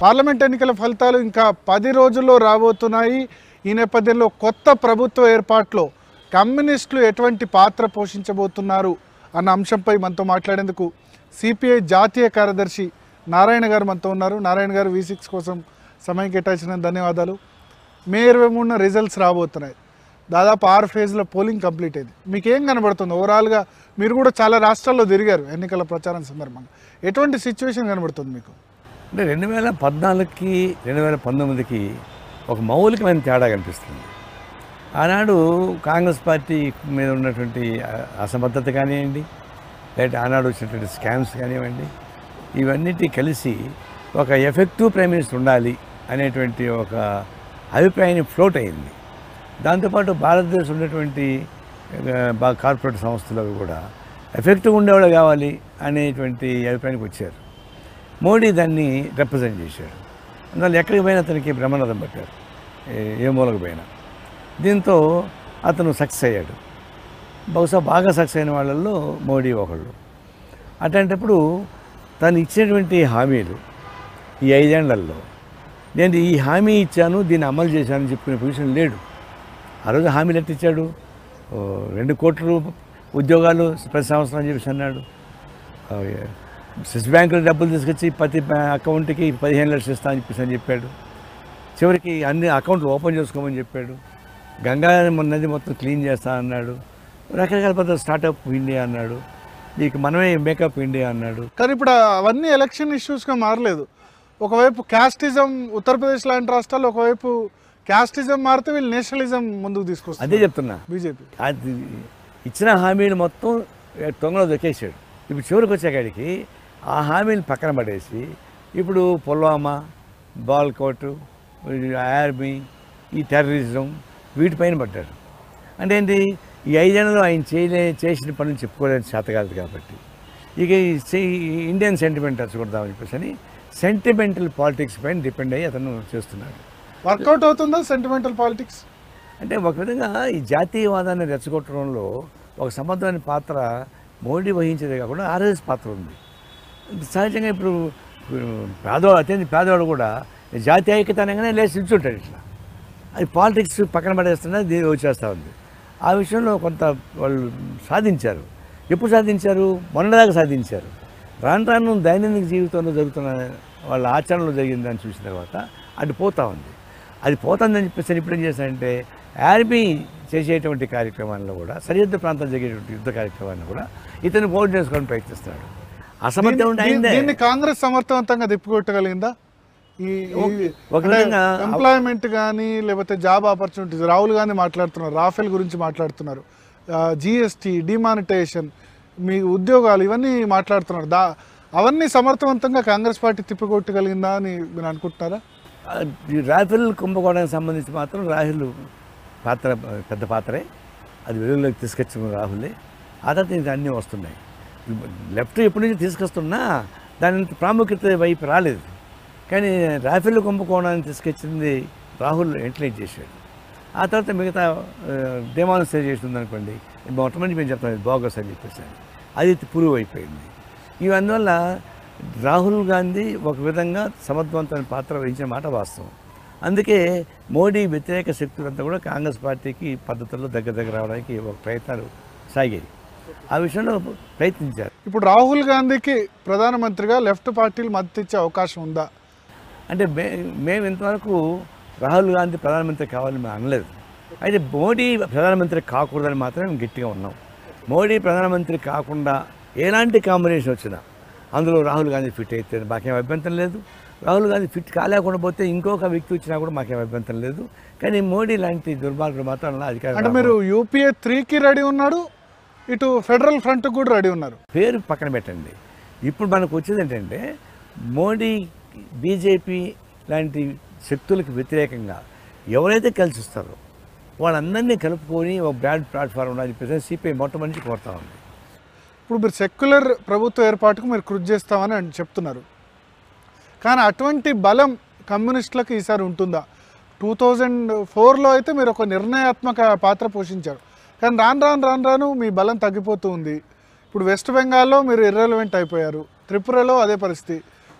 Parliament ఎన్నికల ఫలితాలు ఇంకా పది రోజుల్లో రాబోతున్నాయి ఈ నేపథ్యంలో కొత్త ప్రభుత్వ ఏర్పాట్లో కమ్యూనిస్టులు ఎటువంటి పాత్ర పోషించబోతున్నారు అన్న అంశంపై మనతో మాట్లాడేందుకు సిపిఐ జాతీయ కార్యదర్శి నారాయణ గారు మనతో ఉన్నారు నారాయణ గారు వి సిక్స్ కోసం సమయం కేటాయించిన ధన్యవాదాలు మే ఇరవై మూడున రిజల్ట్స్ రాబోతున్నాయి దాదాపు ఆరు ఫేజ్లో పోలింగ్ కంప్లీట్ అయింది మీకు ఏం కనబడుతుంది ఓవరాల్గా మీరు కూడా చాలా రాష్ట్రాల్లో తిరిగారు ఎన్నికల ప్రచారం సందర్భంగా ఎటువంటి సిచ్యువేషన్ కనబడుతుంది మీకు అంటే రెండు వేల పద్నాలుగుకి రెండు వేల పంతొమ్మిదికి ఒక మౌలికమైన తేడా కనిపిస్తుంది ఆనాడు కాంగ్రెస్ పార్టీ మీద ఉన్నటువంటి అ- అసమర్థత కానివ్వండి లేకపోతే ఆనాడు వచ్చినటువంటి స్కామ్స్ కానివ్వండి ఇవన్నిటి కలిసి ఒక ఎఫెక్టివ్ ప్రైమ్ మినిస్టర్ ఉండాలి అనేటువంటి ఒక అభిప్రాయాన్ని ఫ్లోట్ అయింది దాంతోపాటు భారతదేశం ఉన్నటువంటి ఆ, బా- కార్పొరేట్ సంస్థలు అవి కూడా ఎఫెక్టివ్ ఉండేవాళ్ళు కావాలి అనేటువంటి అభిప్రాయానికి వచ్చారు మోడీ దాన్ని రిప్రజెంట్ చేశాడు అందువల్ల ఎక్కడికి పోయినా అతనికి బ్రహ్మరథం పట్టారు ఏ- ఏ మూలకు పోయినా దీంతో అతను సక్సెస్ అయ్యాడు బహుశా బాగా సక్సెస్ అయిన వాళ్ళల్లో మోడీ ఒకళ్ళు అట్లాంటప్పుడు తను ఇచ్చినటువంటి హామీలు ఈ ఐదేళ్లలో నేను ఈ హామీ ఇచ్చాను దీన్ని అమలు చేశానని చెప్పుకునే పొజిషన్ లేడు ఆ రోజు హామీలు ఎట్లా ఇచ్చాడు ఓ, రెండు కోట్లు ఉద్యోగాలు ప్రతి సంవత్సరం అని చెప్పేసి అన్నాడు ఆ, స్విస్ బ్యాంకులో డబ్బులు తీసుకొచ్చి ప్రతి బ్యా- అకౌంట్కి పదిహేను లక్షలు ఇస్తా అని చెప్పేసి అని చెప్పాడు చివరికి అన్ని అకౌంట్లు ఓపెన్ చేసుకోమని చెప్పాడు గంగా నది మొత్తం క్లీన్ చేస్తా అన్నాడు రకరకాల పద్ధతి స్టార్టప్ ఇండియా అన్నాడు నీకు మనమే మేకప్ ఇండియా అన్నాడు కానీ ఇప్పుడు అవన్నీ ఎలక్షన్ ఇష్యూస్గా మారలేదు ఒకవైపు క్యాస్టిజం ఉత్తరప్రదేశ్ లాంటి రాష్ట్రాల్లో ఒకవైపు క్యాస్టిజం మారితే వీళ్ళు నేషనలిజం ముందుకు తీసుకొస్తారు అదే చెప్తున్నా బీజేపీ అది ఇచ్చిన హామీలు మొత్తం తొంగలో దొక్కేసాడు ఇప్పుడు చివరికి వచ్చేకాడికి ఆ హామీలు పక్కన పడేసి ఇప్పుడు పుల్వామా బాల్కోట్ ఆర్మీ ఈ టెర్రరిజం వీటిపైన పడ్డాడు అంటే ఏంటి ఈ ఐదేళ్లలో ఆయన చేయలే చేసిన పనులు చెప్పుకోలేని చేత కాదు కాబట్టి ఇక ఈ సే- ఈ ఇండియన్ సెంటిమెంట్ రచ్చగొడదామని చెప్పేసి అని సెంటిమెంటల్ పాలిటిక్స్ పైన డిపెండ్ అయ్యి అతను చేస్తున్నాడు వర్కౌట్ అవుతుందా సెంటిమెంటల్ పాలిటిక్స్ అంటే ఒక విధంగా ఈ జాతీయవాదాన్ని రెచ్చగొట్టడంలో ఒక సమర్థమైన పాత్ర మోడీ వహించేదే కాకుండా ఆర్ఎస్ పాత్ర ఉంది సహజంగా ఇప్పుడు ఇప్పుడు పేదవాడు అత్యంత పేదవాడు కూడా జాతీయ ఐక్యత అనగానే లేచి నిల్చుంటాడు ఇట్లా అది పాలిటిక్స్ పక్కన పడేస్తున్నా దీని వచ్చేస్తూ ఉంది ఆ విషయంలో కొంత వాళ్ళు సాధించారు ఎప్పుడు సాధించారు మొన్నదాకా సాధించారు రాను రాను దైనందిక జీవితంలో జరుగుతున్న వాళ్ళ ఆచరణలో జరిగిందని చూసిన తర్వాత అది పోతా ఉంది అది పోతుందని చెప్పేసి ఇప్పుడు ఏం చేశారంటే ఆర్మీ చేసేటువంటి కార్యక్రమాల్లో కూడా సరిహద్దు ప్రాంతాలు జరిగేటువంటి యుద్ధ కార్యక్రమాన్ని కూడా ఇతను పోటీ చేసుకోవడానికి ప్రయత్నిస్తున్నాడు అసమర్థం ఉంటే దీన్ని- అయిందే దీన్ని కాంగ్రెస్ సమర్థవంతంగా తిప్పికొట్టగలిగిందా ఈ ఒక విధంగా ఎంప్లాయ్మెంట్ కానీ లేకపోతే జాబ్ ఆపర్చునిటీస్ రాహుల్ గాంధీ మాట్లాడుతున్నారు రాఫెల్ గురించి మాట్లాడుతున్నారు జిఎస్టీ డిమానిటైజేషన్ మీ ఉద్యోగాలు ఇవన్నీ మాట్లాడుతున్నారు దా అవన్నీ సమర్థవంతంగా కాంగ్రెస్ పార్టీ తిప్పికొట్టగలిగిందా అని మీరు అనుకుంటున్నారా ఈ రాఫెల్ కుంభకోణానికి సంబంధించి మాత్రం రాహుల్ పాత్ర పెద్ద పాత్రే అది వెలుగులోకి తీసుకొచ్చిన రాహులే ఆ తర్వాత ఇంకా అన్నీ వస్తున్నాయి లెఫ్ట్ ఎప్పటి నుంచి తీసుకొస్తున్నా దాని ప్రాముఖ్యత వైపు రాలేదు కానీ రాఫెల్ కుంభకోణాన్ని తీసుకొచ్చింది రాహుల్ ఎంటలైజ్ చేశాడు ఆ తర్వాత మిగతా డెమాన్స్ట్రేషన్ ఉందనుకోండి మొట్టమొదటి మేము చెప్తాం ఇది బోగస్ అని చెప్పేసి అని. అది ప్రూవ్ అయిపోయింది ఇవి అందువల్ల రాహుల్ గాంధీ ఒక విధంగా సమర్థవంతమైన పాత్ర వహించిన మాట వాస్తవం అందుకే మోడీ వ్యతిరేక శక్తులంతా కూడా కాంగ్రెస్ పార్టీకి పద్ధతుల్లో దగ్గర దగ్గర రావడానికి ఒక ప్రయత్నాలు సాగాయి ఆ విషయంలో ప్రయత్నించారు ఇప్పుడు రాహుల్ గాంధీకి ప్రధానమంత్రిగా లెఫ్ట్ పార్టీలు మద్దతు ఇచ్చే అవకాశం ఉందా అంటే మే మేము ఇంతవరకు రాహుల్ గాంధీ ప్రధానమంత్రి కావాలని మేము అనలేదు అయితే మోడీ ప్రధానమంత్రి కాకూడదని మాత్రమే మేము గట్టిగా ఉన్నాం మోడీ ప్రధానమంత్రి కాకుండా ఎలాంటి కాంబినేషన్ వచ్చినా అందులో రాహుల్ గాంధీ ఫిట్ అయితే మాకేం అభ్యంతరం లేదు రాహుల్ గాంధీ ఫిట్ కాలేకుండా పోతే ఇంకొక వ్యక్తి వచ్చినా కూడా మాకేం అభ్యంతరం లేదు కానీ మోడీ లాంటి దుర్మార్గుడు మాత్రం అలా అధికారం అంటే మీరు యూపీఏ త్రీకి రెడీ ఉన్నాడు ఇటు ఫెడరల్ ఫ్రంట్ కూడా రెడీ ఉన్నారు పేరు పక్కన పెట్టండి ఇప్పుడు మనకు వచ్చేది ఏంటంటే మోడీ బీజేపీ లాంటి శక్తులకు వ్యతిరేకంగా ఎవరైతే కలిసి వస్తారో వాళ్ళందరినీ కలుపుకొని ఒక బ్రాండ్ ప్లాట్ఫామ్ ఉండాలని చెప్పేసి సిపిఐ మొట్టమొదటి కోరుతా ఉంది ఇప్పుడు మీరు సెక్యులర్ ప్రభుత్వ ఏర్పాటుకు మీరు కృషి చేస్తామని అని చెప్తున్నారు కానీ అటువంటి బలం కమ్యూనిస్టులకు ఈసారి ఉంటుందా టూ థౌజండ్ ఫోర్లో అయితే మీరు ఒక నిర్ణయాత్మక పాత్ర పోషించారు కానీ రాను రాను రాను రాను మీ బలం తగ్గిపోతూ ఉంది ఇప్పుడు వెస్ట్ బెంగాల్లో మీరు ఇర్రెలవెంట్ అయిపోయారు త్రిపురలో అదే పరిస్థితి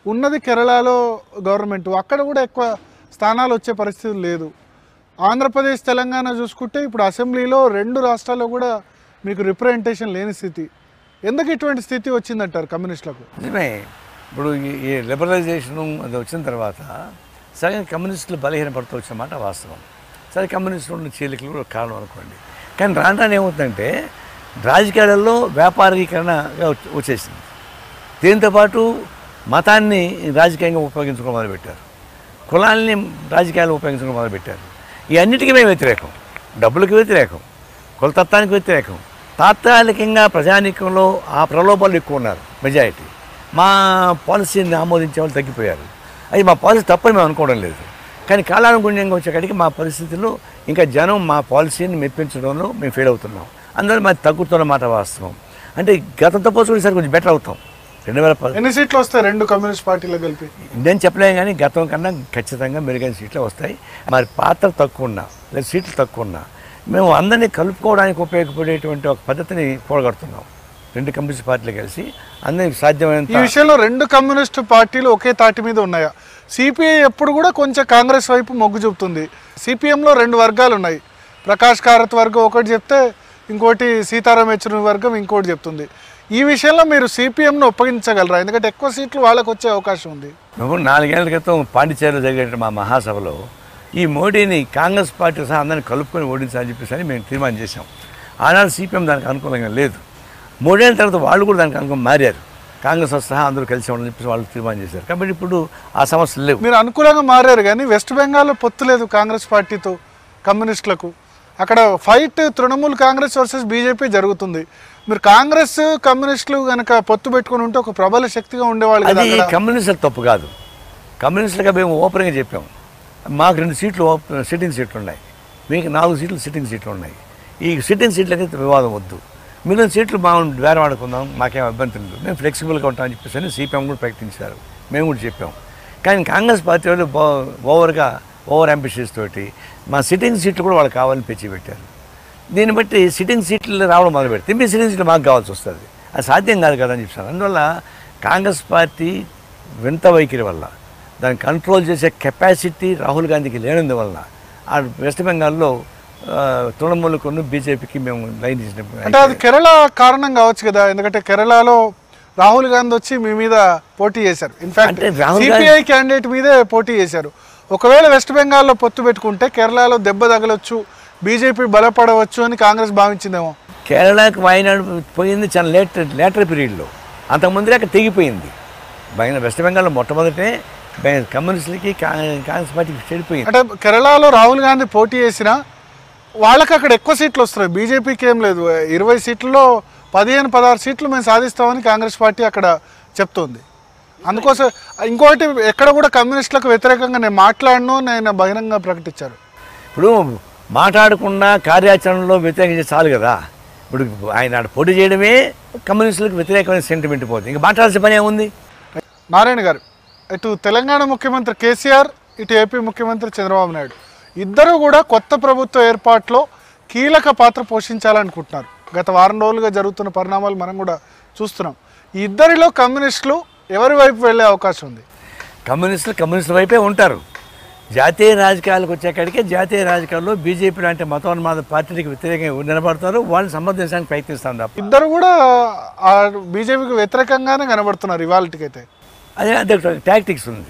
ఉన్నది కేరళలో గవర్నమెంట్ అక్కడ కూడా ఎక్కువ స్థానాలు వచ్చే పరిస్థితి లేదు ఆంధ్రప్రదేశ్ తెలంగాణ చూసుకుంటే ఇప్పుడు అసెంబ్లీలో రెండు రాష్ట్రాల్లో కూడా మీకు రిప్రజెంటేషన్ లేని స్థితి ఎందుకు ఇటువంటి స్థితి వచ్చిందంటారు కమ్యూనిస్టులకు నిజమే ఇప్పుడు ఈ- ఈ లిబరలైజేషన్ అది వచ్చిన తర్వాత సగం కమ్యూనిస్టులు బలహీనపడుతూ వచ్చిన మాట వాస్తవం సరే కమ్యూనిస్టులు ఉన్న చీలికలు కూడా కారణం అనుకోండి కానీ రాను రాను ఏమవుతుందంటే రాజకీయాలలో వ్యాపారీకరణగా వచ్చి- వచ్చేసింది దీంతోపాటు మతాన్ని రాజకీయంగా ఉపయోగించుకోవడం మొదలుపెట్టారు కులాల్ని రాజకీయాలు ఉపయోగించడం మొదలుపెట్టారు ఈ అన్నిటికీ మేము వ్యతిరేకం డబ్బులకు వ్యతిరేకం కులతత్వానికి వ్యతిరేకం తాత్కాలికంగా ప్రజానీకంలో ఆ ప్రలోభాలు ఎక్కువ ఉన్నారు మెజారిటీ మా పాలసీని ఆమోదించే వాళ్ళు తగ్గిపోయారు అది మా పాలసీ తప్పని మేము అనుకోవడం లేదు కానీ కాలానుగుణ్యంగా వచ్చేకాడికి మా పరిస్థితుల్లో ఇంకా జనం మా పాలసీని మెప్పించడంలో మేము ఫెయిల్ అవుతున్నాం అందువల్ల మాది తగ్గుతున్న మాట వాస్తవం అంటే గతంతో పోల్చుకుని ఈసారి కొంచెం బెటర్ అవుతాం రెండు వేల పది ఎన్ని సీట్లు వస్తాయి రెండు కమ్యూనిస్ట్ పార్టీలు కలిపి నేను చెప్పలేను కానీ గతం కన్నా ఖచ్చితంగా మెరుగైన సీట్లు వస్తాయి మరి పాత్ర తక్కువ ఉన్నా లేదా సీట్లు తక్కువ ఉన్నా మేము అందరినీ కలుపుకోవడానికి ఉపయోగపడేటువంటి ఒక పద్ధతిని పోగొడుతున్నాం రెండు కమ్యూనిస్ట్ పార్టీలు కలిసి అందరికి ఈ సాధ్యమైనంత విషయంలో రెండు కమ్యూనిస్టు పార్టీలు ఒకే తాటి మీద ఉన్నాయా సిపిఐ ఎప్పుడు కూడా కొంచెం కాంగ్రెస్ వైపు మొగ్గు చూపుతుంది సిపిఎంలో రెండు వర్గాలు ఉన్నాయి ప్రకాష్ కారత్ వర్గం ఒకటి చెప్తే ఇంకోటి సీతారాం యెచూరి వర్గం ఇంకోటి చెప్తుంది ఈ విషయంలో మీరు సిపిఎంను ఒప్పగించగలరా ఎందుకంటే ఎక్కువ సీట్లు వాళ్ళకు వచ్చే అవకాశం ఉంది మేము నాలుగేళ్ల క్రితం పాండిచేరిలో జరిగిన మా మహాసభలో ఈ మోడీని కాంగ్రెస్ పార్టీ సహా అందరిని కలుపుకొని ఓడించాలని చెప్పేసి అని మేము తీర్మానం చేశాం ఆనాడు సిపిఎం దానికి అనుకూలంగా లేదు మూడేళ్ళ తర్వాత వాళ్ళు కూడా దానికి అనుకూలం మారారు కాంగ్రెస్ సహా అందరూ కలిసి ఉండాలని చెప్పేసి వాళ్ళు తీర్మానం చేశారు కాబట్టి ఇప్పుడు ఆ సమస్యలు లేవు మీరు అనుకూలంగా మారారు కానీ వెస్ట్ బెంగాల్లో పొత్తు లేదు కాంగ్రెస్ పార్టీతో కమ్యూనిస్టులకు అక్కడ fight Trinamool Congress versus BJP జరుగుతుంది మీరు కాంగ్రెస్ కమ్యూనిస్టులు కనుక పొత్తు పెట్టుకుని ఉంటే ఒక ప్రబల శక్తిగా ఉండేవాళ్ళు కదా అది అక్కడ కమ్యూనిస్టుల తప్పు కాదు కమ్యూనిస్టులుగా మేము ఓపెన్గా చెప్పాం మాకు రెండు సీట్లు ఓప్- సిట్టింగ్ సీట్లు ఉన్నాయి మీకు నాలుగు సీట్లు సిట్టింగ్ సీట్లు ఉన్నాయి ఈ సిట్టింగ్ సీట్లకి వివాదం వద్దు మిగిలిన సీట్లు మా వేరే వాడుకుందాం మాకేం ఇబ్బంది లేదు మేము ఫ్లెక్సిబుల్గా ఉంటామని చెప్పేసి అని సిపిఎం కూడా ప్రకటించారు మేము కూడా చెప్పాం కానీ కాంగ్రెస్ పార్టీ వాళ్ళు బో ఓవర్గా ఓవర్ అంబిషన్స్ తోటి మా సిట్టింగ్ సీట్లు కూడా వాళ్ళు కావాలని పెంచి పెట్టారు దీన్ని బట్టి సిట్టింగ్ సీట్లు రావడం మొదలు పెడితే మీ సిట్టింగ్ సీట్లు మాకు కావాల్సి వస్తుంది అది సాధ్యం కాదు కదా అని చెప్పాను అందువల్ల కాంగ్రెస్ పార్టీ వింత వైఖరి వల్ల దాన్ని కంట్రోల్ చేసే కెపాసిటీ రాహుల్ గాంధీకి లేనందువలన ఆ వెస్ట్ బెంగాల్లో ఆ, తృణమూలకును బీజేపీకి మేము లైన్ అంటే అది చేసిన కేరళ కారణం కావచ్చు కదా ఎందుకంటే కేరళలో రాహుల్ గాంధీ వచ్చి మీ మీద పోటీ చేశారు ఇన్ఫాక్ట్ అంటే రాహుల్ గాంధీ- సిపిఐ క్యాండిడేట్ మీదే పోటీ చేశారు ఒకవేళ వెస్ట్ బెంగాల్లో పొత్తు పెట్టుకుంటే కేరళలో దెబ్బ తగలొచ్చు బీజేపీ బలపడవచ్చు అని కాంగ్రెస్ భావించిందేమో కేరళకి వాయనాడు పోయింది చాలా లేట్ లేటర్ పీరియడ్లో అంతకుముందు అక్కడ తెగిపోయింది బయట వెస్ట్ బెంగాల్లో మొట్టమొదటే బె- కమ్యూనిస్టులకి కా- కాంగ్రెస్ పార్టీకి చెడిపోయింది అంటే కేరళలో రాహుల్ గాంధీ పోటీ చేసినా వాళ్ళకి అక్కడ ఎక్కువ సీట్లు వస్తున్నాయి బీజేపీకి ఏం లేదు ఇరవై సీట్లలో పదిహేను పదహారు సీట్లు మేము సాధిస్తామని కాంగ్రెస్ పార్టీ అక్కడ చెప్తోంది అందుకోసం ఇంకోటి ఎక్కడ కూడా కమ్యూనిస్టులకు వ్యతిరేకంగా నేను మాట్లాడను నేను బహిరంగ ప్రకటించారు ఇప్పుడు మాట్లాడకుండా కార్యాచరణలో వ్యతిరేకించే చాలు కదా ఇప్పుడు ఆయన ఆడ పోటీ చేయడమే కమ్యూనిస్టులకు వ్యతిరేకమైన సెంటిమెంట్ పోతుంది ఇంకా మాట్లాడాల్సిన పని ఏముంది నారాయణ గారు ఇటు తెలంగాణ ముఖ్యమంత్రి కేసీఆర్ ఇటు ఏపీ ముఖ్యమంత్రి చంద్రబాబు నాయుడు ఇద్దరు కూడా కొత్త ప్రభుత్వ ఏర్పాట్లో కీలక పాత్ర పోషించాలనుకుంటున్నారు గత వారం రోజులుగా జరుగుతున్న పరిణామాలు మనం కూడా చూస్తున్నాం ఈ ఇద్దరిలో కమ్యూనిస్టులు ఎవరి వైపు వెళ్ళే అవకాశం ఉంది కమ్యూనిస్టులు కమ్యూనిస్టుల వైపే ఉంటారు జాతీయ రాజకీయాలకు వచ్చేకాడికే జాతీయ రాజకీయాల్లో బీజేపీ లాంటి మతోన్మాద పార్టీలకు వ్యతిరేకంగా నిలబడతారు వాళ్ళని సమర్థించడానికి ప్రయత్నిస్తాం తప్ప ఇద్దరు కూడా ఆ బీజేపీకి వ్యతిరేకంగానే కనబడుతున్నారు ఇవాళకైతే అదే అదే టాక్టిక్స్ ఉంది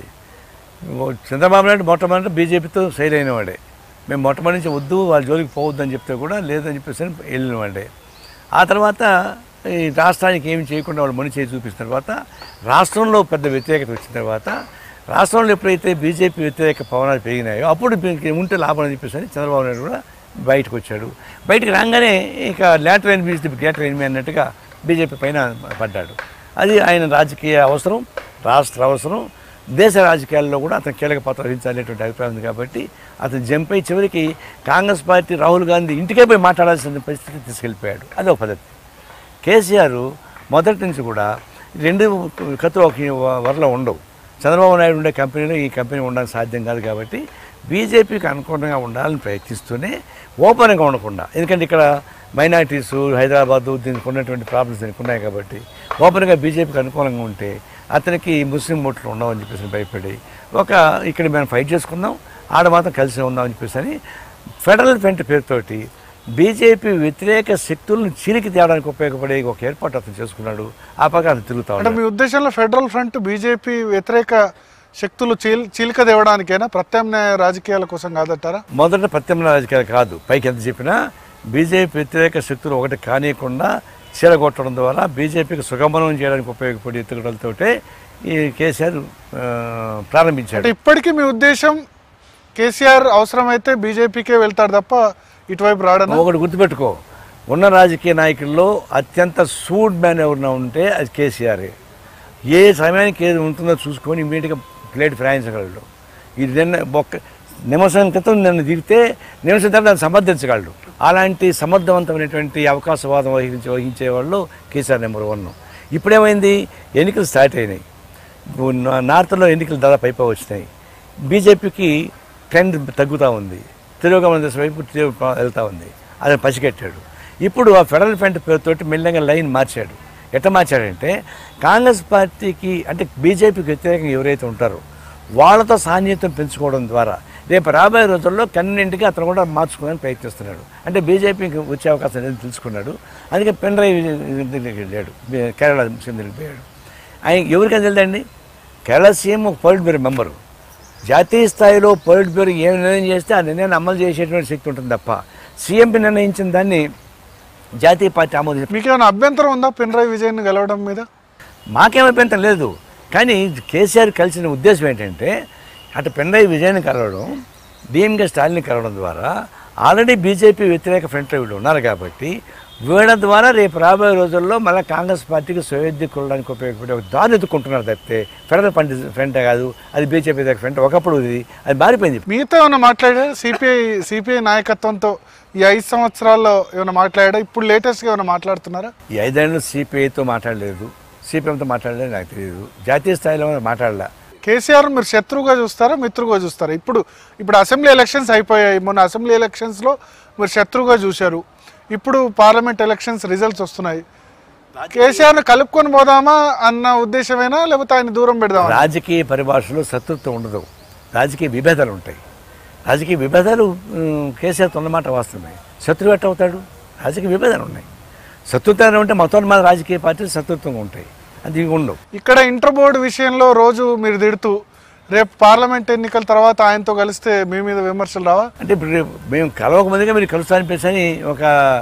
ఓ చంద్రబాబు నాయుడు మొట్టమొదటి బీజేపీతో సైల్ అయిన వాడే మేము మొట్టమొదటి నుంచి వద్దు వాళ్ళ జోలికి పోవద్దు అని చెప్తే కూడా లేదని చెప్పేసి అని వెళ్ళిన వాడే ఆ తర్వాత ఈ రాష్ట్రానికి ఏమి చేయకుండా వాళ్ళు మని చేసి చూపిస్తున్న తర్వాత రాష్ట్రంలో పెద్ద వ్యతిరేకత వచ్చిన తర్వాత రాష్ట్రంలో ఎప్పుడైతే బీజేపీ వ్యతిరేక పవనాలు పెరిగినాయో అప్పుడు మీకు ఉంటే లాభం అని చెప్పేసి అని చంద్రబాబు నాయుడు కూడా బయటకు వచ్చాడు బయటకు రాగానే ఇక later enemy is the greater enemy అన్నట్టుగా బీజేపీ పైన పడ్డాడు అది ఆయన రాజకీయ అవసరం రాష్ట్ర అవసరం దేశ రాజకీయాల్లో కూడా అతను కీలక పాత్ర వహించాలనేటువంటి అభిప్రాయం ఉంది కాబట్టి అతను జంప్ అయి చివరికి కాంగ్రెస్ పార్టీ రాహుల్ గాంధీ ఇంటికే పోయి మాట్లాడాల్సిన పరిస్థితి తీసుకెళ్ళిపోయాడు అదొక పద్ధతి కేసీఆర్ మొదటి నుంచి కూడా రెండు కత్తులు ఒక వరలో ఉండవు చంద్రబాబు నాయుడు ఉండే కంపెనీలో ఈ కంపెనీ ఉండడానికి సాధ్యం కాదు కాబట్టి బీజేపీకి అనుకూలంగా ఉండాలని ప్రయత్నిస్తూనే ఓపెన్గా ఉండకుండా ఎందుకంటే ఇక్కడ మైనార్టీస్ హైదరాబాదు దీనికి ఉన్నటువంటి ప్రాబ్లమ్స్ దీనికి ఉన్నాయి కాబట్టి ఓపెన్గా బీజేపీకి అనుకూలంగా ఉంటే అతనికి ముస్లిం ఓట్లు ఉండవని చెప్పేసి భయపడి ఒక ఇక్కడ మేము ఫైట్ చేసుకుందాం ఆడ మాత్రం కలిసి ఉందాం అని చెప్పేసి అని ఫెడరల్ ఫ్రంట్ పేరుతోటి బీజేపీ వ్యతిరేక శక్తులను చీలికి తేవడానికి ఉపయోగపడే ఒక ఏర్పాటు అతను చేసుకున్నాడు ఆ పక్క అతను తిరుగుతా అంటే ఉన్నాడు మీ ఉద్దేశంలో ఫెడరల్ ఫ్రంట్ బీజేపీ వ్యతిరేక శక్తులు చీల్ చీలిక తేవడానికేనా ప్రత్యామ్నాయ రాజకీయాల కోసం కాదంటారా మొదట ప్రత్యామ్నాయ రాజకీయాలు కాదు పైకి ఎంత చెప్పినా బీజేపీ వ్యతిరేక శక్తులు ఒకటి కానియకుండా చీలగొట్టడం ద్వారా బీజేపీకి సుగమనం చేయడానికి ఉపయోగపడే ఎత్తుగడలతోటే ఈ కేసీఆర్ ఆ, ప్రారంభించాడు అంటే ఇప్పటికీ మీ ఉద్దేశం కేసీఆర్ అవసరమైతే బీజేపీకే వెళ్తాడు తప్ప ఇటువైపు రాడనా ఒకటి గుర్తుపెట్టుకో ఉన్న రాజకీయ నాయకుల్లో అత్యంత సూడ్ మ్యాన్ ఎవరైనా ఉంటే అది కేసీఆర్ ఏ సమయానికి ఏది ఉంటుందో చూసుకొని ఇమీడియట్గా ప్లేట్ ఫిరాయించగలడు ఇది నిన్న ఒక్క నిమిషం క్రితం నన్ను దిగితే నిమిషం తర్వాత దాన్ని సమర్థించగలడు అలాంటి సమర్థవంతమైనటువంటి అవకాశవాదం వహించే వహించే వాళ్ళు కేసీఆర్ నెంబర్ వన్ ఇప్పుడేమైంది ఎన్నికలు స్టార్ట్ అయినాయి ఇప్పుడు నా- నార్త్లో ఎన్నికలు దాదాపు అయిపోయి వచ్చినాయి బీజేపీకి ట్రెండ్ తగ్గుతూ ఉంది తిరుగుగమన దశ వైపు తిరుగు వెళ్తూ ఉంది అది పసిగట్టాడు ఇప్పుడు ఆ ఫెడరల్ ఫ్రంట్ పేరుతోటి మెల్లగా లైన్ మార్చాడు ఎట్లా మార్చాడంటే కాంగ్రెస్ పార్టీకి అంటే బీజేపీకి వ్యతిరేకంగా ఎవరైతే ఉంటారో వాళ్ళతో సాన్నిహిత్యం పెంచుకోవడం ద్వారా రేపు రాబోయే రోజుల్లో కన్వీనెంట్గా అతను కూడా మార్చుకోవడానికి ప్రయత్నిస్తున్నాడు అంటే బీజేపీకి వచ్చే అవకాశం లేదని తెలుసుకున్నాడు అందుకే పెన్ డ్రైవ్ దగ్గరికి వెళ్ళాడు కేరళ సీఎం దగ్గరికి పోయాడు ఆయన ఎవరికైనా తెలియదండి కేరళ సీఎం ఒక పొలిట్ బ్యూరో మెంబరు జాతీయ స్థాయిలో పొలిట్ బ్యూరో ఏం నిర్ణయం చేస్తే ఆ నిర్ణయాన్ని అమలు చేసేటువంటి శక్తి ఉంటుంది తప్ప సీఎంపీ నిర్ణయించిన దాన్ని జాతీయ పార్టీ ఆమోదించ మీకేమైనా అభ్యంతరం ఉందా పినరాయి విజయన్ గెలవడం మీద మాకేం అభ్యంతరం లేదు కానీ కేసీఆర్ కలిసిన ఉద్దేశం ఏంటంటే అటు పెండ్రై విజయాన్ని కలవడం డిఎంకే స్టాలిన్ కలవడం ద్వారా ఆల్రెడీ బీజేపీ వ్యతిరేక ఫ్రంట్లో వీళ్ళు ఉన్నారు కాబట్టి వీళ్ళ ద్వారా రేపు రాబోయే రోజుల్లో మళ్ళీ కాంగ్రెస్ పార్టీకి సౌవిధ్య కొనడానికి ఉపయోగపడే ఒక దారి ఎత్తుకుంటున్నారు తప్పితే ఫెడరల్ ఫ్రంట్ ఫ్రంటే కాదు అది బీజేపీ వ్యతిరేక ఫ్రంట్ ఒకప్పుడు ఇది అది మారిపోయింది మీతో ఏమైనా మాట్లాడారా సిపిఐ సిపిఐ నాయకత్వంతో ఈ ఐదు సంవత్సరాల్లో ఏమైనా మాట్లాడా ఇప్పుడు లేటెస్ట్గా ఏమైనా మాట్లాడుతున్నారా ఈ ఐదేళ్ళు సిపిఐతో మాట్లాడలేదు సిపిఎంతో మాట్లాడలేదు నాకు తెలియదు జాతీయ స్థాయిలో మాట్లాడలే కేసీఆర్ మీరు శత్రువుగా చూస్తారా మిత్రుగా చూస్తారా ఇప్పుడు ఇప్పుడు అసెంబ్లీ ఎలక్షన్స్ అయిపోయాయి మొన్న అసెంబ్లీ ఎలక్షన్స్లో మీరు శత్రువుగా చూశారు ఇప్పుడు పార్లమెంట్ ఎలక్షన్స్ రిజల్ట్స్ వస్తున్నాయి కేసీఆర్ను కలుపుకొని పోదామా అన్న ఉద్దేశమేనా లేకపోతే ఆయన దూరం పెడదామా రాజకీయ పరిభాషలో శత్రుత్వం ఉండదు రాజకీయ విభేదాలు ఉంటాయి రాజకీయ విభేదాలు ఉమ్, కేసీఆర్ తొన్నమాట వాస్తున్నాయి శత్రువు ఎట్ట అవుతాడు రాజకీయ విభేదాలు ఉన్నాయి శత్రుత్వం ఉంటే మొత్తం మన రాజకీయ పార్టీలు శత్రుత్వంగా ఉంటాయి అది ఇవి ఉండవు ఇక్కడ ఇంటర్ బోర్డు విషయంలో రోజు మీరు తిడుతూ రేపు పార్లమెంట్ ఎన్నికల తర్వాత ఆయనతో కలిస్తే మీ మీద విమర్శలు రావా అంటే ఇప్పుడు రేపు మేము కలవక ముందుగా మీరు కలుస్తారని చెప్పేసి అని ఒక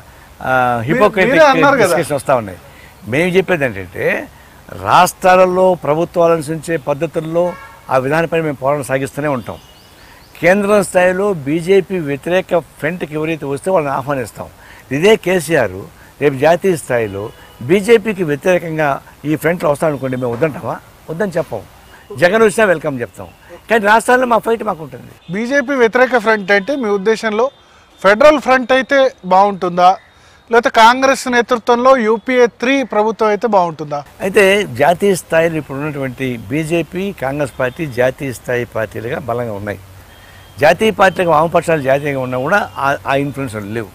మీరే హిపోక్రటిక్ అన్నారు కదా. డిస్కషన్ వస్తూ ఉన్నాయి మేము చెప్పేది ఏంటంటే రాష్ట్రాలలో ప్రభుత్వాలు అనుసరించే పద్ధతుల్లో ఆ విధానపై మేము పోరాటం సాగిస్తూనే ఉంటాం కేంద్ర స్థాయిలో బీజేపీ వ్యతిరేక ఫ్రంట్కి ఎవరైతే వస్తే వాళ్ళని ఆహ్వానిస్తాం ఇదే కేసీఆర్ రేపు జాతీయ స్థాయిలో బీజేపీకి వ్యతిరేకంగా ఈ ఫ్రంట్లో వస్తామనుకోండి మేము వద్దంటామా వద్దని చెప్పం జగన్ వచ్చినా వెల్కమ్ చెప్తాం కానీ రాష్ట్రాల్లో మా ఫైట్ మాకు ఉంటుంది బీజేపీ వ్యతిరేక ఫ్రంట్ అంటే మీ ఉద్దేశంలో ఫెడరల్ ఫ్రంట్ అయితే బాగుంటుందా లేకపోతే కాంగ్రెస్ నేతృత్వంలో యూపీఏ త్రీ ప్రభుత్వం అయితే బాగుంటుందా అయితే జాతీయ స్థాయిలో ఇప్పుడు ఉన్నటువంటి బీజేపీ కాంగ్రెస్ పార్టీ జాతీయ స్థాయి పార్టీలుగా బలంగా ఉన్నాయి జాతీయ పార్టీలకు వామపక్షాలు జాతీయంగా ఉన్నా కూడా ఆ- ఆ ఇన్ఫ్లుయెన్స్ లేవు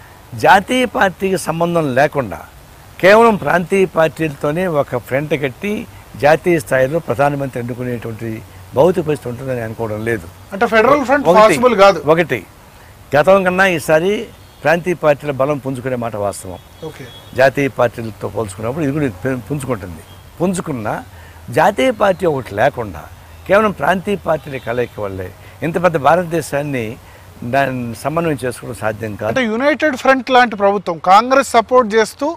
జాతీయ పార్టీకి సంబంధం లేకుండా కేవలం ప్రాంతీయ పార్టీలతోనే ఒక ఫ్రంట్ కట్టి జాతీయ స్థాయిలో ప్రధానమంత్రి ఎన్నుకునేటువంటి భౌతిక పరిస్థితి ఉంటుందని అనుకోవడం లేదు అంటే ఫెడరల్ ఫ్రంట్ ఒకటి- పాసిబుల్ కాదు ఒకటి గతం కన్నా ఈసారి ప్రాంతీయ పార్టీల బలం పుంజుకునే మాట వాస్తవం ఓకే జాతీయ పార్టీలతో పోల్చుకున్నప్పుడు ఇది కూడా పె- పుంజుకుంటుంది పుంజుకున్న జాతీయ పార్టీ ఒకటి లేకుండా కేవలం ప్రాంతీయ పార్టీల కలయిక వల్లే ఇంత పెద్ద భారతదేశాన్ని దాన్ని సమన్వయం చేసుకోవడం సాధ్యం కాదు అంటే యునైటెడ్ ఫ్రంట్ లాంటి ప్రభుత్వం కాంగ్రెస్ సపోర్ట్ చేస్తూ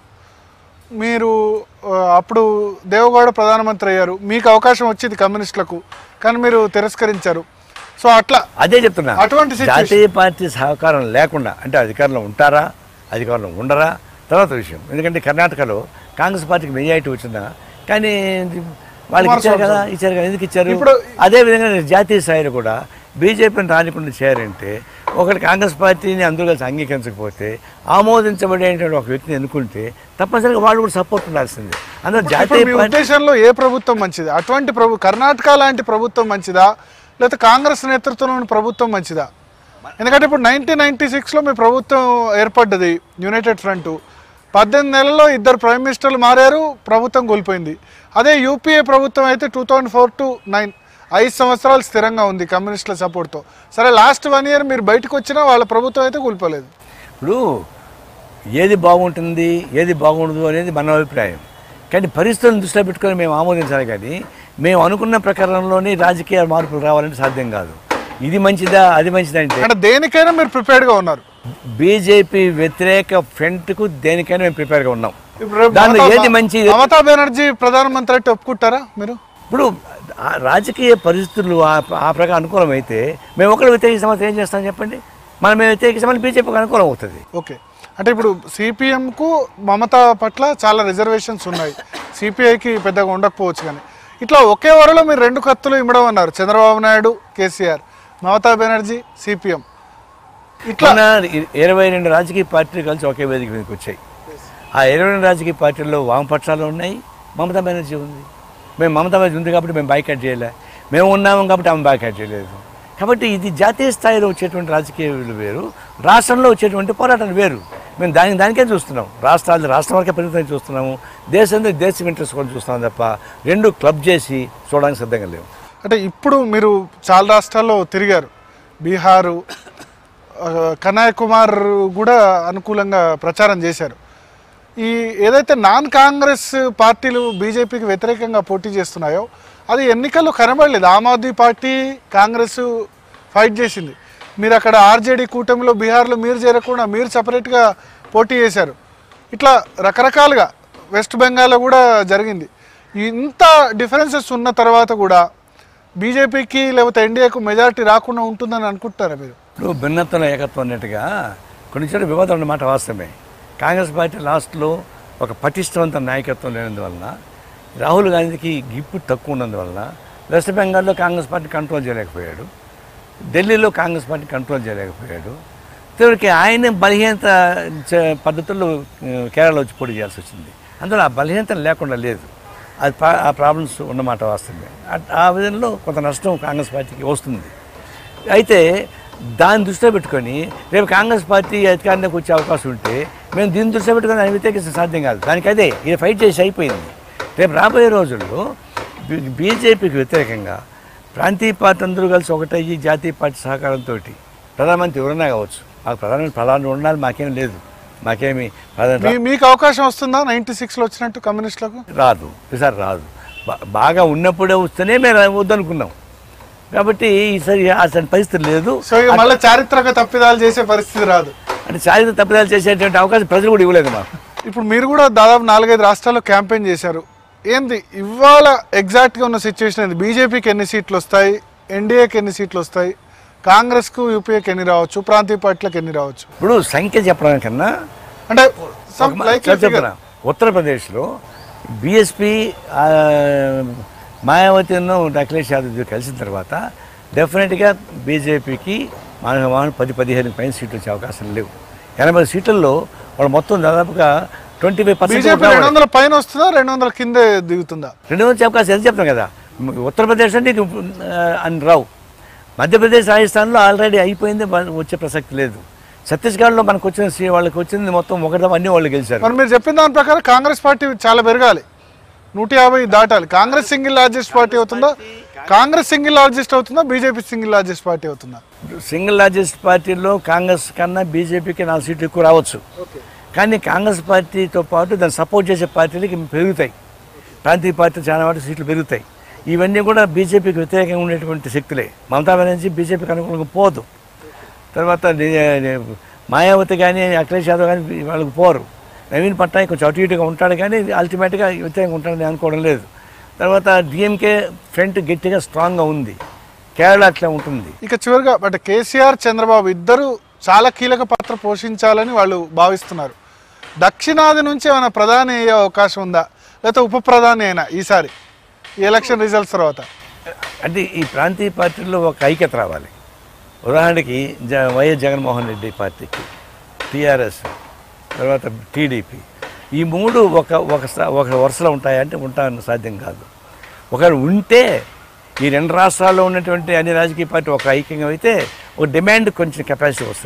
మీరు ఆ, అప్పుడు దేవగౌడ ప్రధానమంత్రి అయ్యారు మీకు అవకాశం వచ్చింది కమ్యూనిస్టులకు కానీ మీరు తిరస్కరించారు సో అట్లా అదే చెప్తున్నా అటువంటి situation. జాతీయ పార్టీ సహకారం లేకుండా అంటే అధికారంలో ఉంటారా అధికారంలో ఉండరా తర్వాత విషయం ఎందుకంటే కర్ణాటకలో కాంగ్రెస్ పార్టీకి మెజారిటీ వచ్చిందా కానీ వాళ్ళకి ఇచ్చారు కదా ఇచ్చారు కదా ఎందుకు ఇచ్చారు ఇప్పుడు- అదే విధంగా జాతీయ స్థాయిలో కూడా బీజేపీని రానికుండా చేయారంటే ఒకటి కాంగ్రెస్ పార్టీని అందరూ కలిసి అంగీకరించకపోతే ఆమోదించబడేటువంటి ఒక వ్యక్తిని ఎన్నుకుంటే తప్పనిసరిగా వాళ్ళు కూడా సపోర్ట్ ఉండాల్సిందే అందులో ఇప్పుడు జాతీయ మీ పార్టీ ఉద్దేశంలో ఏ ప్రభుత్వం మంచిది అటువంటి ప్రభు కర్ణాటక లాంటి ప్రభుత్వం మంచిదా లేకపోతే కాంగ్రెస్ నేతృత్వంలోని ప్రభుత్వం మంచిదా ఎందుకంటే ఇప్పుడు నైన్టీన్ నైన్టీ సిక్స్లో మీ ప్రభుత్వం ఏర్పడ్డది యునైటెడ్ ఫ్రంట్ పద్దెనిమిది నెలల్లో ఇద్దరు ప్రైమ్ మినిస్టర్లు మారారు ప్రభుత్వం కోల్పోయింది అదే యూపీఏ ప్రభుత్వం అయితే two thousand four to nine ఐదు సంవత్సరాలు స్థిరంగా ఉంది కమ్యూనిస్టుల సపోర్ట్తో సరే లాస్ట్ వన్ ఇయర్ మీరు బయటకు వచ్చినా వాళ్ళ ప్రభుత్వం అయితే కూలిపోలేదు ఇప్పుడు ఏది బాగుంటుంది ఏది బాగుండదు అనేది మన అభిప్రాయం కానీ పరిస్థితులను దృష్టిలో పెట్టుకొని మేము ఆమోదించాలి కానీ మేము అనుకున్న ప్రకారంలోనే రాజకీయ మార్పులు రావాలంటే సాధ్యం కాదు ఇది మంచిదా అది మంచిదా అంటే అంటే దేనికైనా మీరు ప్రిపేర్డ్గా ఉన్నారు బీజేపీ వ్యతిరేక ఫ్రంట్కు దేనికైనా మేము ప్రిపేర్గా ఉన్నాం ఇప్పుడు రేపు దానిలో మమతా- ఏది మంచి మమతా బెనర్జీ ప్రధానమంత్రి అంటే ఒప్పుకుంటారా మీరు ఇప్పుడు ఆ రాజకీయ పరిస్థితులు ఆ- ఆ ప్రకారం అనుకూలం అయితే మేము ఒకరు వ్యతిరేకిస్తామంటే ఏం చేస్తాం చెప్పండి మనం మేము వ్యతిరేకిస్తామని బీజేపీకి అనుకూలం అవుతుంది ఓకే అంటే ఇప్పుడు సిపిఎంకు మమతా పట్ల చాలా రిజర్వేషన్స్ ఉన్నాయి సిపిఐకి పెద్దగా ఉండకపోవచ్చు కానీ ఇట్లా ఒకే వరలో మీరు రెండు కత్తులు ఇమ్మడం అన్నారు చంద్రబాబు నాయుడు కేసీఆర్ మమతా బెనర్జీ సిపిఎం ఇట్లా మొన్న ఇ- ఇరవై రెండు రాజకీయ పార్టీలు కలిసి ఒకే వేదిక మీదకి వచ్చాయి ఆ ఇరవై రెండు రాజకీయ పార్టీల్లో వామపక్షాలు ఉన్నాయి మమతా బెనర్జీ ఉంది మేము మమతా బెనర్జీ ఉంది కాబట్టి మేము బైకాట్ చేయలే మేము ఉన్నాము కాబట్టి ఆమె బైకాట్ చేయలేదు కాబట్టి ఇది జాతీయ స్థాయిలో వచ్చేటువంటి రాజకీయాలు వేరు రాష్ట్రంలో వచ్చేటువంటి పోరాటాలు వేరు మేము దాని దానికే చూస్తున్నాం రాష్ట్రాలు రాష్ట్రం వరకే పరిమితం చూస్తున్నాము దేశంలో దేశం ఇంట్రెస్ట్ కూడా చూస్తున్నాం తప్ప రెండు క్లబ్ చేసి చూడడానికి సిద్ధంగా లేవు అంటే ఇప్పుడు మీరు చాలా రాష్ట్రాల్లో తిరిగారు బీహారు ఆ, కన్నయ్య కుమార్ కూడా అనుకూలంగా ప్రచారం చేశారు ఈ ఏదైతే నాన్ కాంగ్రెస్ పార్టీలు బీజేపీకి వ్యతిరేకంగా పోటీ చేస్తున్నాయో అది ఎన్నికల్లో కనబడలేదు ఆమ్ ఆద్మీ పార్టీ కాంగ్రెస్ ఫైట్ చేసింది మీరు అక్కడ ఆర్జేడీ కూటమిలో బీహార్లో మీరు చేరకుండా మీరు సపరేట్గా పోటీ చేశారు ఇట్లా రకరకాలుగా వెస్ట్ బెంగాల్లో కూడా జరిగింది ఇంత డిఫరెన్సెస్ ఉన్న తర్వాత కూడా బీజేపీకి లేకపోతే ఎన్డీఏకు మెజారిటీ రాకుండా ఉంటుందని అనుకుంటున్నారా మీరు ఇప్పుడు భిన్నత్వంలో ఏకత్వం అన్నట్టుగా కొన్ని చోట్ల వివాదం అన్నమాట వాస్తవమే కాంగ్రెస్ పార్టీ లాస్ట్లో ఒక పటిష్టవంత నాయకత్వం లేనందువలన రాహుల్ గాంధీకి గిప్పు తక్కువ ఉన్నందువలన వెస్ట్ బెంగాల్లో కాంగ్రెస్ పార్టీ కంట్రోల్ చేయలేకపోయాడు ఢిల్లీలో కాంగ్రెస్ పార్టీ కంట్రోల్ చేయలేకపోయాడు చివరికి ఆయన బలహీనత చ- పద్ధతుల్లో ఆ, కేరళలో వచ్చి పోటీ చేయాల్సి వచ్చింది అందులో ఆ బలహీనత లేకుండా లేదు అది ప్రా- ఆ ప్రాబ్లమ్స్ ఉన్నమాట వాస్తవమే ఆ- ఆ విధంలో కొంత నష్టం కాంగ్రెస్ పార్టీకి వస్తుంది అయితే దాన్ని దృష్టిలో పెట్టుకొని రేపు కాంగ్రెస్ పార్టీ అధికారంలోకి వచ్చే అవకాశం ఉంటే మేము దీన్ని దృష్టిలో పెట్టుకొని దాన్ని వ్యతిరేకించడం సాధ్యం కాదు దానికి అదే ఇది ఫైట్ చేసి అయిపోయింది రేపు రాబోయే రోజుల్లో బీ- బీజేపీకి వ్యతిరేకంగా ప్రాంతీయ పార్టీ అందరూ కలిసి ఒకటయ్యి జాతీయ పార్టీ సహకారంతో ప్రధానమంత్రి ఎవరైనా కావచ్చు మాకు ప్రధానమంత్రి ప్రధాని ఉండాలి మాకేం లేదు మాకేమి ప్రధాని మీ మీకు అవకాశం వస్తుందా నైంటీ సిక్స్లో వచ్చినట్టు కమ్యూనిస్టులకు రాదు ఈసారి రాదు బా- బాగా ఉన్నప్పుడే వస్తేనే మేము వద్దనుకున్నాం కాబట్టి ఈసారి అసలు పరిస్థితి లేదు సో ఇక మళ్ళీ చారిత్రక తప్పిదాలు చేసే పరిస్థితి రాదు అంటే చారిత్ర తప్పిదాలు చేసేటువంటి అవకాశం ప్రజలు కూడా ఇవ్వలేదు మాకు ఇప్పుడు మీరు కూడా దాదాపు నాలుగైదు రాష్ట్రాల్లో క్యాంపెయిన్ చేశారు ఏంది ఇవాళ ఎగ్జాక్ట్గా ఉన్న సిచ్యువేషన్ ఏంది బీజేపీకి ఎన్ని సీట్లు వస్తాయి ఎన్డీఏకి ఎన్ని సీట్లు వస్తాయి కాంగ్రెస్కు యూపీఏకి ఎన్ని రావచ్చు ప్రాంతీయ పార్టీలకు ఎన్ని రావచ్చు ఇప్పుడు సంఖ్య చెప్పడం కన్నా అంటే ఒక some మా- likely చెప్ figure. చెప్తున్నా. ఉత్తరప్రదేశ్లో బీఎస్పీ మాయావతిను అఖిలేష్ యాదవ్ కలిసిన తర్వాత డెఫినెట్గా బీజేపీకి మన మన పది పదిహేను పైన సీట్లు వచ్చే అవకాశం లేవు ఎనభై సీట్లలో వాళ్ళు మొత్తం దాదాపుగా ట్వంటీ ఫైవ్ బీజేపీ రెండు పర్సెంట్ వందల పైన వస్తుందా రెండు వందల కిందే దిగుతుందా రెండు వచ్చే అవకాశం ఎంత చెప్తాం కదా ఉత్తరప్రదేశ్ అంటే ఇక, ఆ, అని రావు మధ్యప్రదేశ్ రాజస్థాన్లో ఆల్రెడీ అయిపోయింది వా- వచ్చే ప్రసక్తి లేదు ఛత్తీస్గఢ్లో మనకు వచ్చిన సీ- వాళ్ళకి వచ్చింది మొత్తం ఒకటి అన్ని వాళ్ళు గెలిచారు మరి మీరు చెప్పిన దాని ప్రకారం కాంగ్రెస్ పార్టీ చాలా పెరగాలి నూట యాభై దాటాలి కాంగ్రెస్ సింగిల్ లార్జెస్ట్ పార్టీ అవుతుందా కాంగ్రెస్ సింగిల్ లార్జెస్ట్ అవుతుందా బీజేపీ సింగిల్ లార్జెస్ట్ పార్టీ అవుతుందా సింగిల్ లార్జెస్ట్ పార్టీలో కాంగ్రెస్ కన్నా బీజేపీకి నాలుగు సీట్లు ఎక్కువ రావచ్చు కానీ కాంగ్రెస్ పార్టీతో పాటు దాన్ని సపోర్ట్ చేసే పార్టీలకి పెరుగుతాయి ప్రాంతీయ పార్టీ చాలా వాటి సీట్లు పెరుగుతాయి ఇవన్నీ కూడా బీజేపీకి వ్యతిరేకంగా ఉండేటువంటి శక్తులే మమతా బెనర్జీ బీజేపీకి అనుకూలంగా పోదు తర్వాత ని- ని- మాయావతి కానీ అఖిలేష్ యాదవ్ కానీ వాళ్ళకి పోరు నవీన్ పట్నాయక్ కొంచెం అటు ఇటుగా ఉంటాడు కానీ అల్టిమేట్గా వ్యతిరేకంగా ఉంటాడని అనుకోవడం లేదు తర్వాత డిఎంకే ఫ్రంట్ గట్టిగా స్ట్రాంగ్గా ఉంది కేరళ అట్లా ఉంటుంది ఇక చివరిగా అంటే కేసీఆర్ చంద్రబాబు ఇద్దరు చాలా కీలక పాత్ర పోషించాలని వాళ్ళు భావిస్తున్నారు దక్షిణాది నుంచి ఏమైనా ప్రధాని అయ్యే అవకాశం ఉందా లేకపోతే ఉప ప్రధాని అయినా ఈసారి ఈ ఎలక్షన్ రిజల్ట్స్ తర్వాత అంటే ఈ ప్రాంతీయ పార్టీల్లో ఒక ఐక్యత రావాలి ఉదాహరణకి జ వైఎస్ జగన్మోహన్ రెడ్డి పార్టీకి టీఆర్ఎస్ తర్వాత టీడీపీ ఈ మూడు ఒక ఒక స- ఒక వరుసలో ఉంటాయంటే ఉంటాయని సాధ్యం కాదు ఒకవేళ ఉంటే ఈ రెండు రాష్ట్రాల్లో ఉన్నటువంటి అన్ని రాజకీయ పార్టీ ఒక ఐక్యంగా అయితే ఒక డిమాండ్ కొంచెం కెపాసిటీ వస్తుంది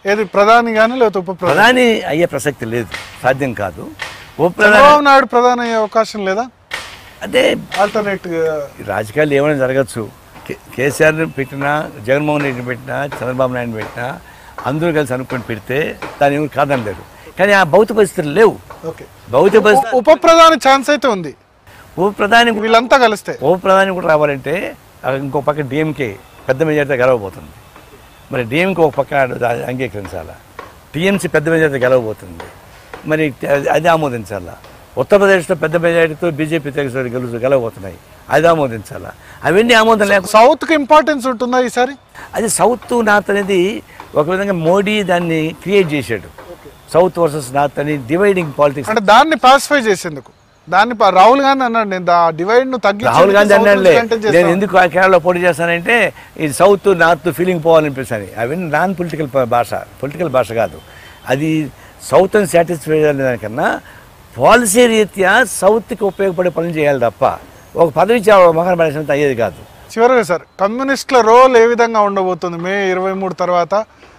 ఏది ప్రధాని కానీ లేకపోతే ఉప ప్రధాని ప్రధాని అయ్యే ప్రసక్తి లేదు సాధ్యం కాదు ఉప ప్రధాని చంద్రబాబు నాయుడు ప్రధాని అయ్యే అవకాశం లేదా అంటే ఆల్టర్నేట్ ఈ రాజకీయాలు ఏమైనా జరగచ్చు కే- కేసీఆర్ పెట్టినా జగన్మోహన్ రెడ్డిని పెట్టినా చంద్రబాబు నాయుడు పెట్టినా అందరూ కలిసి అనుకుని పెడితే దాని ఏమి కాదనలేరు కానీ ఆ భౌతిక పరిస్థితులు లేవు ఓకే భౌతిక పరిస్థితులు ఉప ప్రధాని ఛాన్స్ అయితే ఉంది ఉప ప్రధాని వీళ్ళంతా కలిస్తే ఉప ప్రధాని కూడా రావాలంటే ఆ ఇంకో పక్క డిఎంకే పెద్ద మెజార్టీ గెలవబోతుంది మరి డిఎంకే ఒక పక్క అది అంగీకరించాలా టీఎంసీ పెద్ద మెజార్టీ గెలవబోతుంది మరి అది- అది ఆమోదించాలా ఉత్తరప్రదేశ్లో పెద్ద మెజార్టీతో బీజేపీ తెలుగు గెలుచు గెలవబోతున్నాయి అది ఆమోదించాలా అవన్నీ ఆమోదం లేక సౌత్ కి ఇంపార్టెన్స్ ఉంటుందా ఈసారి అది సౌత్ నార్త్ అనేది ఒక విధంగా మోడీ దాన్ని క్రియేట్ చేశాడు సౌత్ వర్సెస్ నార్త్ అని డివైడింగ్ పాలిటిక్స్ అంటే దాన్ని పాసిఫై చేసేందుకు దాన్ని ప- రాహుల్ గాంధీ అన్నాడు నేను దా డివైడ్ ను తగ్గించి రాహుల్ గాంధీ South నుంచి అన్నాడులే contain నేను చేస్తాను. ఎందుకు ఆ కేరళలో పోటీ చేస్తానంటే ఇది సౌత్ నార్త్ ఫీలింగ్ పోవాలనిపిస్తుంది అవన్నీ నాన్ పొలిటికల్ భాష పొలిటికల్ భాష కాదు అది సౌత్ అని సాటిస్ఫై దానికన్నా పాలసీ రీత్యా సౌత్కి ఉపయోగపడే పనులు చేయాలి తప్ప ఒక పదవి మొహన పడేసినంత అయ్యేది కాదు చివరిగా సార్ కమ్యూనిస్టుల రోల్ ఏ విధంగా ఉండబోతుంది మే ఇరవై మూడు తర్వాత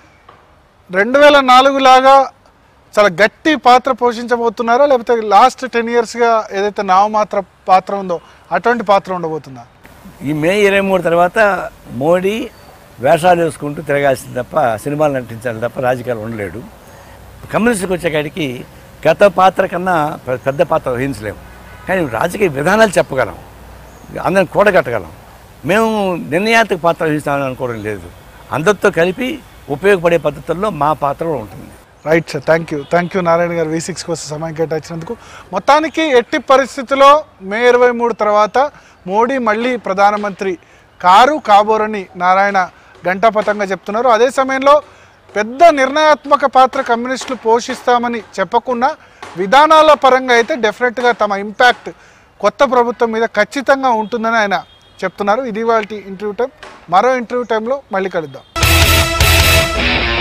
రెండు వేల నాలుగు లాగా చాలా గట్టి పాత్ర పోషించబోతున్నారా లేకపోతే లాస్ట్ టెన్ ఇయర్స్గా ఏదైతే నామమాత్ర పాత్ర ఉందో అటువంటి పాత్ర ఉండబోతుందా ఈ మే ఇరవై మూడు తర్వాత మోడీ వేషాలు వేసుకుంటూ తిరగాల్సింది తప్ప సినిమాలు నటించాలి తప్ప రాజకీయాలు ఉండలేడు కమ్యూనిస్టులకు వచ్చేకాడికి గత పాత్ర కన్నా పె- పెద్ద పాత్ర వహించలేము కానీ రాజకీయ విధానాలు చెప్పగలం అందరం కూడగట్టగలం మేము నిర్ణయాత్మక పాత్ర వహిస్తామని అనుకోవడం లేదు అందరితో కలిపి ఉపయోగపడే పద్ధతుల్లో మా పాత్ర కూడా ఉంటుంది right sir thank you thank you Narayana garu V six కోసం సమయం కేటాయించినందుకు మొత్తానికి ఎట్టి పరిస్థితిలో మే ఇరవై మూడు తర్వాత మోడీ మళ్ళీ ప్రధానమంత్రి కారు కాబోరని నారాయణ గంటాపతంగా చెప్తున్నారు అదే సమయంలో పెద్ద నిర్ణయాత్మక పాత్ర కమ్యూనిస్టులు పోషిస్తామని చెప్పకుండా విధానాల పరంగా అయితే డెఫినెట్గా తమ ఇంపాక్ట్ కొత్త ప్రభుత్వం మీద ఖచ్చితంగా ఉంటుందని ఆయన చెప్తున్నారు ఇది వాళ్ళ ఇంటర్వ్యూ టైం మరో ఇంటర్వ్యూ టైంలో మళ్ళీ కలుద్దాం